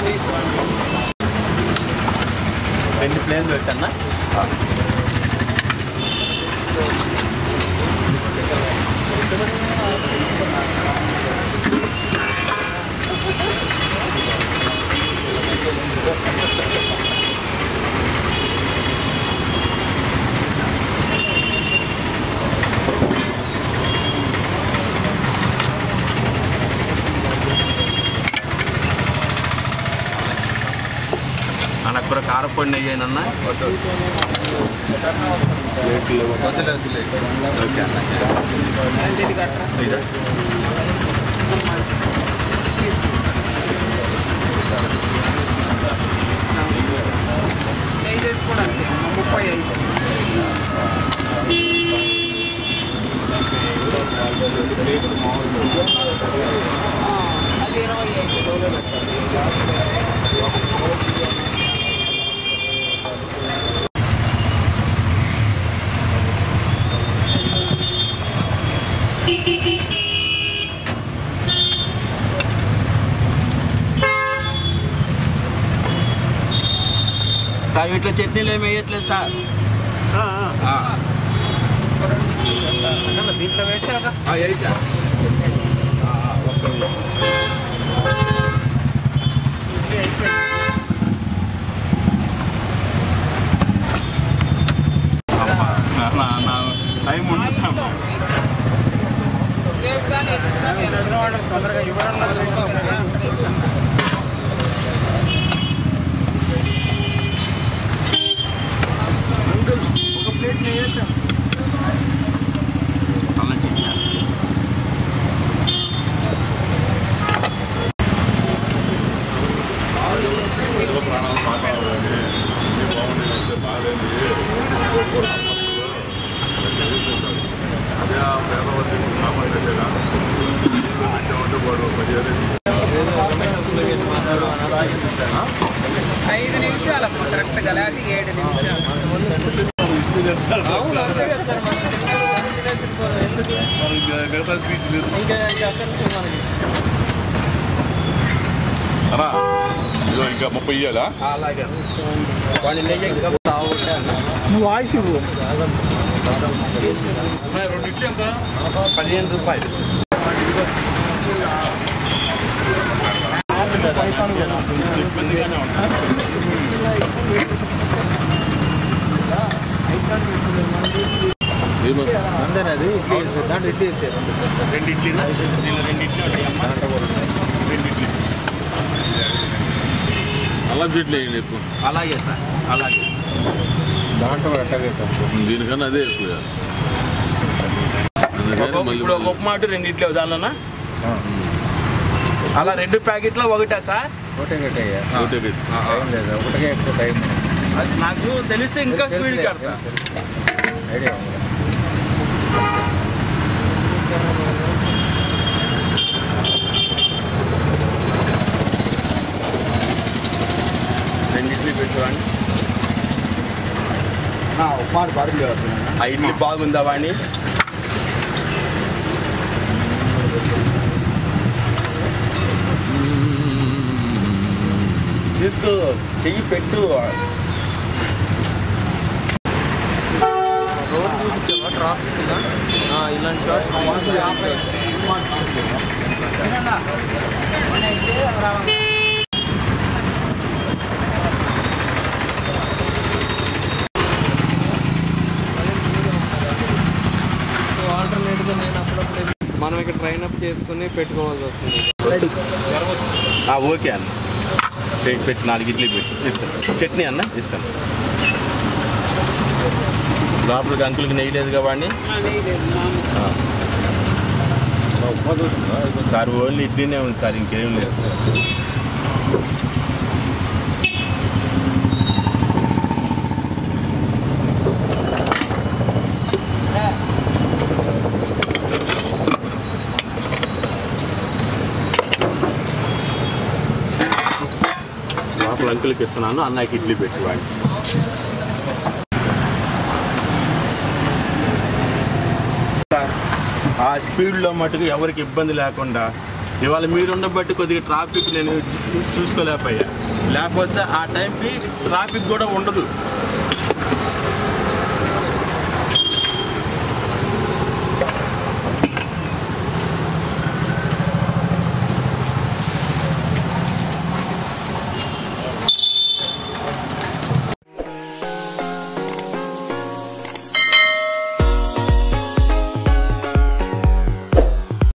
రెండు ప్లేన్ దోశ అన్న నాకు కూడా కారపొడి నెయ్యి అన్న ఓకే అన్న ఇదా నెయ్యి చేసుకోవడానికి ముప్పై ఐదు ఆ, అది ఇరవై ఐదు సార్ ఇట్లా చట్నీలు ఏమి వేయట్లేదు సార్ ఆ. దీంట్లో వేసాక ఆ, వేయి సార్ ఆ, ఆ, ఒక్క నిమిషం. అమ్మా, నా- నా- నా టైం ఉంటుంది రేపు కానీ వేసుకుంటాం వాళ్ళు తొందరగా ఇవ్వడం ఒక ప్లేట్ నెయ్యి అల్లం చట్నీ ఐదు నిమిషాలు అమ్మ కరెక్ట్గా లేకపోతే ఏడు నిమిషాలు అవును అంతే కదా సార్ మనం తిన్నారు, అంతే తినుకోరు. ఎందుకు? ఇంకా ఇంకా అక్కడి నుంచి మనకి అన్నా ఇదిగో ఇంకా ముప్పై ఇయ్యాలా అలాగే వాడి నెయ్యి ఇంకా వాయిస్ ఇవ్వు పదిహేను రూపాయలు ఇబ్బందిగానే ఉంటుంది అందరది దాంట్లో ఇడ్లీ వేసారు రెండు ఇడ్లీనా దీనిలో రెండు ఇడ్లీ ఉంటాయమ్మా రెండు ఇడ్లీ అల్లం చెట్లు వేయండి ఎక్కువ అలాగే సార్ అలాగే దాంట్లో అట్టగా దీనికన్నా అదే ఎక్కువ అందుకని ఒక- మళ్ళీ ఇప్పుడు ఒక ఉప్మా అటు రెండు ఇడ్లీ దానిలోనా అలా రెండు ప్యాకెట్లో ఒకటా సార్ ఒకటే కట్టయ్యా ఒకటే పెట్టి. టైం లేదు ఒకటే ఎక్కువ టైం అది నాకు తెలిస్తే ఇంకా స్పీడ్ కడతా ఐడియా ఉంది రెండు ఇడ్లీ పెట్టుకోండి ఉప్మా బాడీ వస్తుంది ఆ ఇడ్లీ బాగుందా వాణి తీసుకో చెయ్యి పెట్టు ఇలాంటి యాభై ఆల్టర్నేట్గా నేను అప్పుడప్పుడు మనం ఇక్కడ ట్రైన్ అప్ చేసుకుని పెట్టుకోవాల్సి వస్తుంది ఆ, ఓకే అన్న పె- పెట్టి నాలుగు ఇడ్లీ పెట్టు ఇస్తాను చట్నీ అన్న ఇస్తాను లోపలికి అంకులకి నెయ్యి లేదుగా వాడిని సార్ ఓన్లీ ఇడ్లీనే ఉంది సార్ ఇంకేం లేదు లోపల అంకులకి ఇస్తున్నాను అన్నకి ఇడ్లీ పెట్టి వాడిని సార్, ఆ స్పీడ్లో మటుకు ఎవరికి ఇబ్బంది లేకుండా ఇవాళ మీరున్న బట్టి కొద్దిగా ట్రాఫిక్ నేను చూ- చూసుకోలేకపోయా లేకపోతే ఆ టైంకి ట్రాఫిక్ కూడా ఉండదు